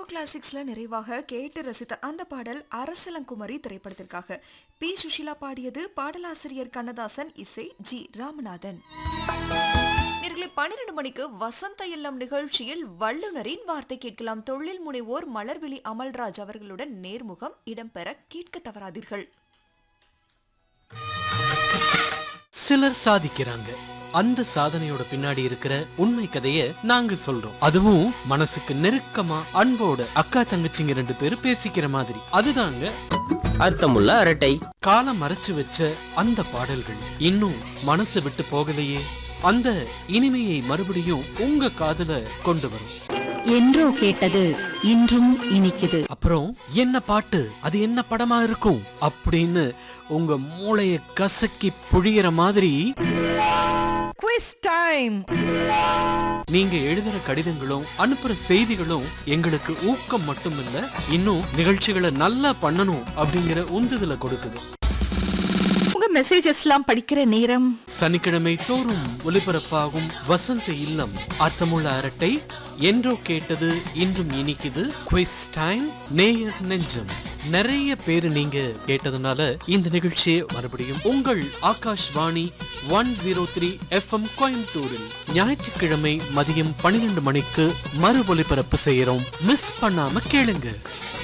retro கிளாசிக்ஸ்ல நிறைவாக கேட்டு ரசித்த அந்த பாடல் அரசலங்குமரி திரைப்படத்திற்காக பி சுஷிலா பாடியது பாடலாசிரியர் கண்ணதாசன் இசை ஜி ராமநாதன் நேர்களை பன்னிரண்டு மணிக்கு வசந்த இல்லம் நிகழ்ச்சியில் வல்லுனரின் வார்த்தை கேட்கலாம் தொழில் முனைவோர் மலர்விழி அமல்ராஜ் அவர்களுடன் நேர்முகம் இடம்பெற கேட்க தவறாதீர்கள் சிலர் சாதிக்கிறாங்க அந்த சாதனையோட பின்னாடி இருக்கிற உண்மை கதைய நாங்க சொல்றோம் அதுவும் மனசுக்கு நெருக்கமா அன்போட அக்கா தங்கச்சிங்க ரெண்டு பேரும் பேசிக்கிற மாதிரி அதுதாங்க அர்த்தமுள்ள அரட்டை காலம் மறைச்சு வச்ச அந்த பாடல்கள் இன்னும் மனசு விட்டு போகலையே அந்த இனிமையை மறுபடியும் உங்க காதுல கொண்டு வரும் என்றோ கேட்டது இன்றும் இனிக்குது அப்புறம் என்ன பாட்டு அது என்ன படமா இருக்கும் அப்படின்னு உங்க மூளைய கசக்கி புழியிற மாதிரி குவிஸ் டைம் நீங்க எழுதுற கடிதங்களும் அனுப்புற செய்திகளும் எங்களுக்கு ஊக்கம் மட்டுமில்ல இன்னும் நிகழ்ச்சிகளை நல்லா பண்ணணும் அப்படிங்கிற உந்துதலை கொடுக்குது உங்க மெசேஜஸ்லாம் படிக்கிற நேரம் சனிக்கிழமை தோறும் ஒலிபரப்பாகும் வசந்த இல்லம் அர்த்தமுள்ள அரட்டை என்றோ கேட்டது இன்றும் இனிக்குது குவிஸ் டைம் நேயர் நெஞ்சம் நிறைய பேரு நீங்க கேட்டதுனால இந்த நிகழ்ச்சியை மறுபடியும் உங்கள் Akashvani one zero three FM கோயம்புத்தூரில் ஞாயிற்றுக்கிழமை மதியம் பன்னிரெண்டு மணிக்கு மறு ஒலிபரப்பு செய்யறோம் மிஸ் பண்ணாம கேளுங்க